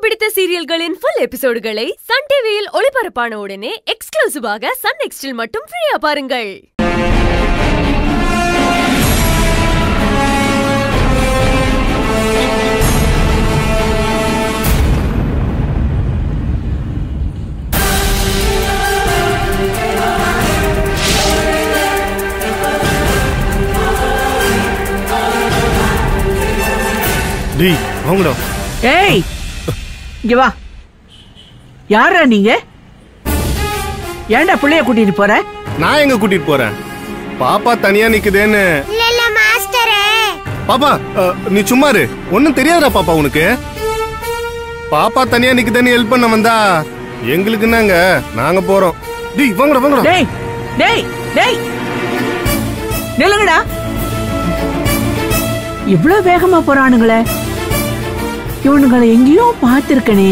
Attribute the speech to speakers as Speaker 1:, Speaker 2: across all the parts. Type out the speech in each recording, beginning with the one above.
Speaker 1: பிடித்த சீரியல்களின் full எபிசோடுகளை Sun டிவியில் ஒளிபரப்பான உடனே எக்ஸ்க்ளூசிவாக சன் நெக்ஸ்டில் மட்டும் ஃப்ரீயா பாருங்கள்
Speaker 2: டேய் வாங்கடா
Speaker 3: ஏய் இங்க வா யாரா நீங்க ஏன்டா பிள்ளைய கூட்டிட்டு போற
Speaker 2: நான் எங்க கூட்டிட்டு போறேன் பாப்பா தனியா நிக்குதேன்னு
Speaker 4: இல்ல இல்ல மாஸ்டரே
Speaker 2: பாப்பா அஹ், நீ சும்மா இரு ஒன்னும் தெரியாதா பாப்பா உனக்கு பாப்பா தனியா நிக்குதேன்னு ஹெல்ப் பண்ண வந்தா எங்களுக்கு என்னங்க நாங்க போறோம் டேய் வாங்கடா வாங்கடா
Speaker 3: டேய் டேய் டேய் நில்லுங்கடா இவ்வளவு வேகமா போறானுங்களே இவனுங்களை எங்கேயோ பார்த்திருக்கனே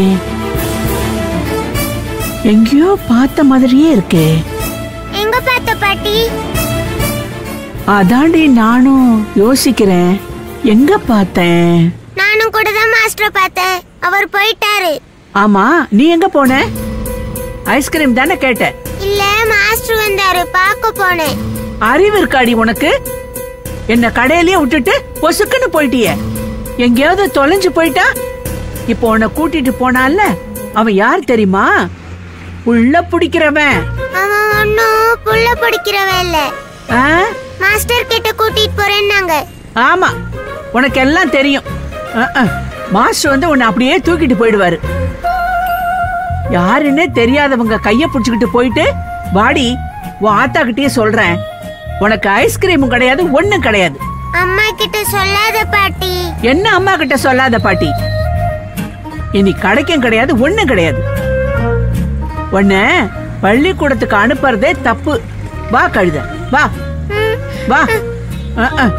Speaker 3: எங்கேயோ பார்த்த மாதிரியே இருக்கே
Speaker 4: எங்க பார்த்த பாட்டி
Speaker 3: அதாண்டி நானும் யோசிக்கிறேன் எங்க பார்த்தேன்
Speaker 4: நானும் கூட தான் மாஸ்டர் பார்த்தேன் அவர் போயிட்டாரு
Speaker 3: ஆமா நீ எங்க போன ஐஸ்கிரீம் தானே கேட்ட
Speaker 4: இல்ல மாஸ்டர் வந்தாரு பார்க்க போனேன்
Speaker 3: அறிவு இருக்காடி உனக்கு என்ன கடையிலயே விட்டுட்டு பொசுக்குன்னு போயிட்டியே எங்கேயாவது தொலைஞ்சு போயிட்டா இப்போ உன்னை கூட்டிட்டு போனான்ல அவன் யார் தெரியுமா உள்ள பிடிக்கிறவன்
Speaker 4: அவன் ஒன்னும் புள்ள பிடிக்கிறவன் இல்ல
Speaker 3: ஆ?
Speaker 4: மாஸ்டர் கிட்ட கூட்டிட்டு போறேன்னாங்க
Speaker 3: ஆமா உனக்கு எல்லாம் தெரியும் அஹ், அஹ். மாஸ்டர் வந்து உன்னை அப்படியே தூக்கிட்டு போயிடுவாரு யாருன்னே தெரியாதவங்க கைய புடிச்சுக்கிட்டு போயிட்டு வாடி உன் ஆத்தா கிட்டயே சொல்றேன் உனக்கு ஐஸ்கிரீமும் கிடையாது ஒண்ணும் கிடையாது
Speaker 4: அம்மா கிட்ட சொல்லாத பாட்டி
Speaker 3: என்ன அம்மா கிட்ட சொல்லாத பாட்டி இனி கடைக்கும் கிடையாது ஒண்ணும் கிடையாது உன்ன பள்ளிக்கூடத்துக்கு அனுப்புறதே தப்பு வா கழுத வா வா அஹ், அஹ்.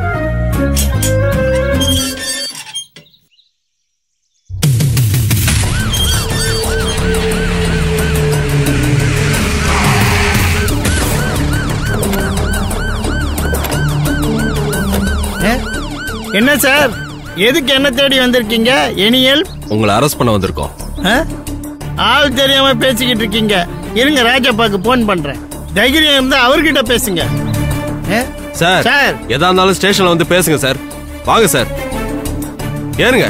Speaker 5: ஏ? என்ன சார் எதுக்கு என்ன தேடி வந்திருக்கீங்க எனி ஹெல்ப்
Speaker 6: உங்களை அரெஸ்ட் பண்ண வந்திருக்கோம்
Speaker 5: ஆள் தெரியாம பேசிக்கிட்டு இருக்கீங்க இருங்க ராஜாப்பாக்கு போன் பண்றேன் தைரியம் இருந்தா அவர்கிட்ட பேசுங்க ஏ?
Speaker 6: Sir
Speaker 5: sir.
Speaker 6: எதா இருந்தாலும் ஸ்டேஷன்ல வந்து பேசுங்க சார் வாங்க சார் ஏறுங்க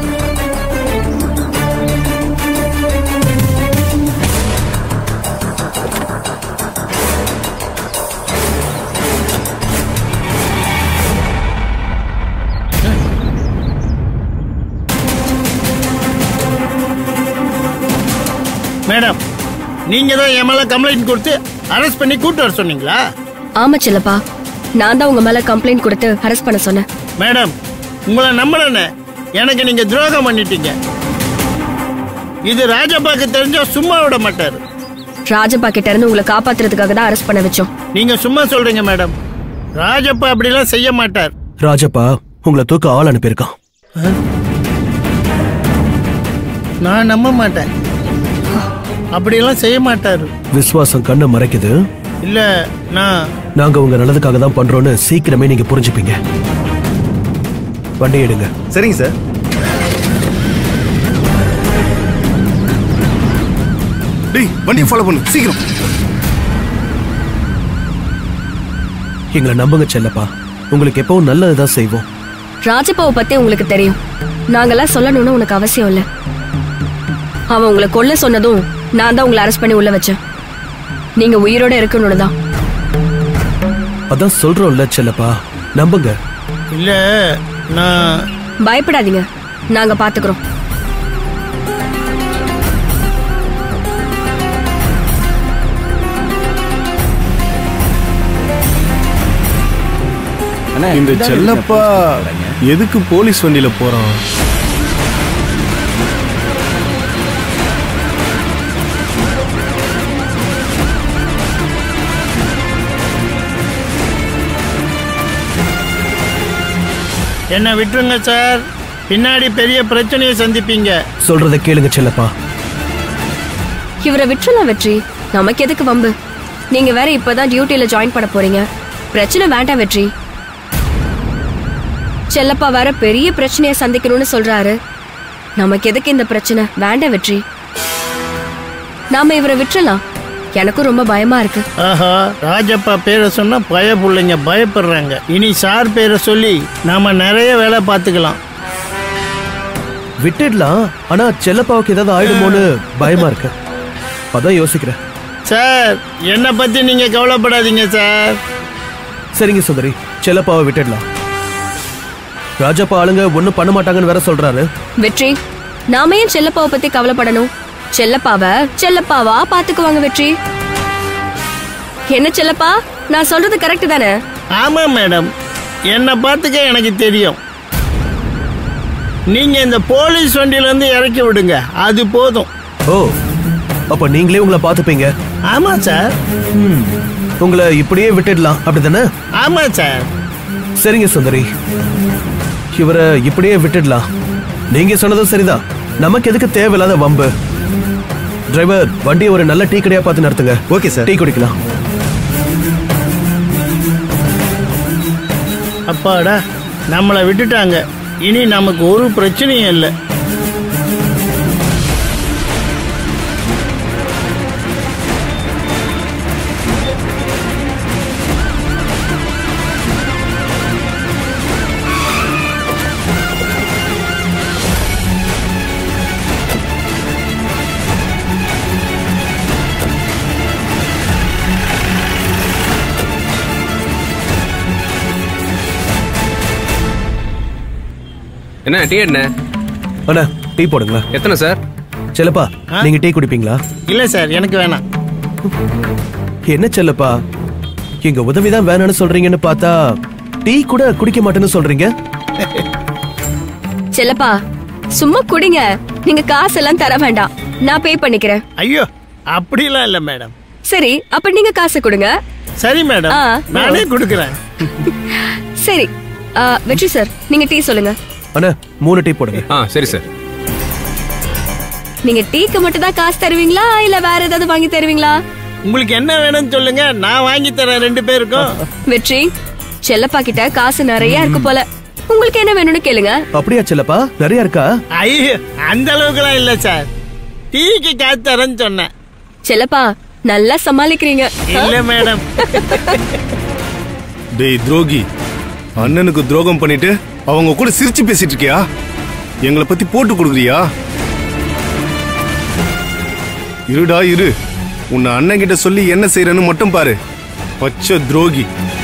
Speaker 5: மேடம் நீங்க தான் என் மேல கம்ப்ளைண்ட் கொடுத்து அரெஸ்ட் பண்ணி கூட்டு வர சொன்னீங்களா
Speaker 7: ஆமா செல்லப்பா நான் தான் உங்க மேல கம்ப்ளைண்ட் கொடுத்து அரெஸ்ட் பண்ண சொன்னேன்
Speaker 5: மேடம் உங்களை நம்பலன்னு எனக்கு நீங்க துரோகம் பண்ணிட்டீங்க இது ராஜாப்பாக்கு தெரிஞ்சா சும்மா விட மாட்டாரு
Speaker 7: ராஜப்பா கிட்ட இருந்து உங்களை காப்பாத்துறதுக்காக தான் அரெஸ்ட் பண்ண வச்சோம்
Speaker 5: நீங்க சும்மா சொல்றீங்க மேடம் ராஜப்பா அப்படிலாம் செய்ய மாட்டார்
Speaker 8: ராஜப்பா உங்களை தூக்க ஆள் அனுப்பியிருக்கான்
Speaker 5: நான் நம்ப மாட்டேன் அப்படியெல்லாம் செய்ய மாட்டாரு
Speaker 8: விசுவாசம் கண்ணை மறைக்குது
Speaker 5: இல்ல நான்
Speaker 8: நாங்க உங்க நல்லதுக்காக தான் பண்றோம்னு சீக்கிரமே நீங்க புரிஞ்சுப்பீங்க வண்டி எடுங்க
Speaker 2: சரிங்க சார் டேய் வண்டியை ஃபாலோ பண்ணு சீக்கிரம்
Speaker 8: எங்களை நம்புங்க செல்லப்பா உங்களுக்கு எப்பவும் நல்லதுதான் செய்வோம்
Speaker 7: ராஜப்பாவை பத்தி உங்களுக்கு தெரியும் நாங்கெல்லாம் சொல்லணும்னு உனக்கு அவசியம் இல்ல அவன் உங்களை கொல்ல சொன்னதும் நான் தான் உங்களை அரெஸ்ட் பண்ணி உள்ள வச்சேன் நீங்க உயிரோட இருக்கணும்னு தான்
Speaker 8: அதான் சொல்றோம்ல செல்லப்பா நம்புங்க
Speaker 5: இல்ல நான்
Speaker 7: பயப்படாதீங்க நாங்க பாத்துக்கிறோம்
Speaker 2: இந்த செல்லப்பா எதுக்கு போலீஸ் வண்டியில போறான்
Speaker 5: என்ன விட்டுருங்க சார் பின்னாடி பெரிய பிரச்சனையை சந்திப்பீங்க
Speaker 8: சொல்றத கேளுங்க செல்லப்பா
Speaker 7: இவரை விட்டுறலாம் வெற்றி நமக்கு எதுக்கு வம்பு நீங்க வேற இப்பதான் டியூட்டில ஜாயின் பண்ண போறீங்க பிரச்சனை வேண்டாம் வெற்றி செல்லப்பா வேற பெரிய பிரச்சனையை சந்திக்கணும்னு சொல்றாரு நமக்கு எதுக்கு இந்த பிரச்சனை வேண்டாம் வெற்றி நாம இவரை விட்டுறலாம் எனக்கும் ரொம்ப பயமா இருக்கு
Speaker 5: ஆஹா ராஜப்பா பேரை சொன்னா பய பிள்ளைங்க பயப்படுறாங்க இனி சார் பேரை சொல்லி நாம நிறைய வேலை பார்த்துக்கலாம்
Speaker 8: விட்டுடலாம் ஆனா செல்லப்பாவுக்கு ஏதாவது ஆயிடுமோன்னு பயமா இருக்கு அதான் யோசிக்கிறேன்
Speaker 5: சார் என்னை பத்தி நீங்க கவலைப்படாதீங்க சார்
Speaker 8: சரிங்க சுந்தரி செல்லப்பாவை விட்டுடலாம் ராஜப்பா ஆளுங்க ஒண்ணும் பண்ண மாட்டாங்கன்னு வேற சொல்றாரு
Speaker 7: வெற்றி நாம ஏன் செல்லப்பாவை பத்தி கவலைப்படணும் செல்லப்பாவ செல்லப்பாவா பாத்துக்குவாங்க வெற்றி என்ன செல்லப்பா நான் சொல்றது கரெக்ட் தானே
Speaker 5: ஆமா மேடம் என்னை பார்த்துக்க எனக்கு தெரியும் நீங்க இந்த போலீஸ் வண்டியில இருந்து இறக்கி விடுங்க அது போதும்
Speaker 8: ஓ அப்ப நீங்களே உங்களை பாத்துப்பீங்க
Speaker 5: ஆமா சார்
Speaker 8: ம், உங்களை இப்படியே விட்டுடலாம் அப்படிதானே
Speaker 5: ஆமா சார்
Speaker 8: சரிங்க சுந்தரி இவரை இப்படியே விட்டுடலாம் நீங்க சொன்னதும் சரிதான் நமக்கு எதுக்கு தேவையில்லாத வம்பு டிரைவர் வண்டியை ஒரு நல்ல டீ கடையா பார்த்து நடத்துங்க
Speaker 9: ஓகே சார்
Speaker 8: டீ குடிக்கலாம்
Speaker 5: அப்பாடா நம்மளை விட்டுட்டாங்க இனி நமக்கு ஒரு பிரச்சனையும் இல்லை
Speaker 6: என்ன டீ என்ன
Speaker 8: அண்ணா டீ போடுங்களா
Speaker 6: எத்தனை சார்
Speaker 8: செல்லப்பா நீங்க டீ குடிப்பீங்களா
Speaker 5: இல்லை சார் எனக்கு வேணாம்
Speaker 8: என்ன செல்லப்பா எங்க உதவிதான் வேணாம்னு சொல்றீங்கன்னு பார்த்தா டீ கூட குடிக்க மாட்டேன்னு சொல்றீங்க
Speaker 7: செல்லப்பா சும்மா குடிங்க நீங்க காசெல்லாம் தர வேண்டாம் நான் பே பண்ணிக்கிறேன்
Speaker 5: ஐயோ அப்படிலாம் இல்லை மேடம்
Speaker 7: சரி அப்ப நீங்க காசு கொடுங்க
Speaker 5: சரி மேடம்
Speaker 7: ஆ.
Speaker 5: நானே கொடுக்குறேன்
Speaker 7: சரி ஆ, வெற்றி சார் நீங்க டீ சொல்லுங்க
Speaker 8: அண்ணா மூணு டீ போடுங்க
Speaker 6: ஆ சரி சார்
Speaker 7: நீங்க டீக்கு மட்டும் தான் காசு தருவீங்களா இல்ல வேற ஏதாவது வாங்கி தருவீங்களா
Speaker 5: உங்களுக்கு என்ன வேணும்னு சொல்லுங்க நான் வாங்கி தரேன் ரெண்டு பேருக்கும்
Speaker 7: வெற்றி செல்லப்பா கிட்ட காசு நிறைய இருக்கு போல உங்களுக்கு என்ன வேணும்னு கேளுங்க
Speaker 8: அப்படியா செல்லப்பா நிறைய இருக்கா
Speaker 5: ஐயோ அந்த அளவுக்குலாம் இல்லை சார் டீக்கு காசு தரேன்னு சொன்னேன்
Speaker 7: செல்லப்பா நல்லா சமாளிக்கிறீங்க
Speaker 5: இல்லை மேடம்
Speaker 2: டேய் துரோகி அண்ணனுக்கு துரோகம் பண்ணிட்டு அவங்க கூட சிரிச்சு பேசிட்டு இருக்கியா எங்களை பத்தி போட்டு கொடுக்குறியா இருடா இரு உன்னை அண்ணன் கிட்ட சொல்லி என்ன செய்யறேன்னு மட்டும் பாரு பச்சை துரோகி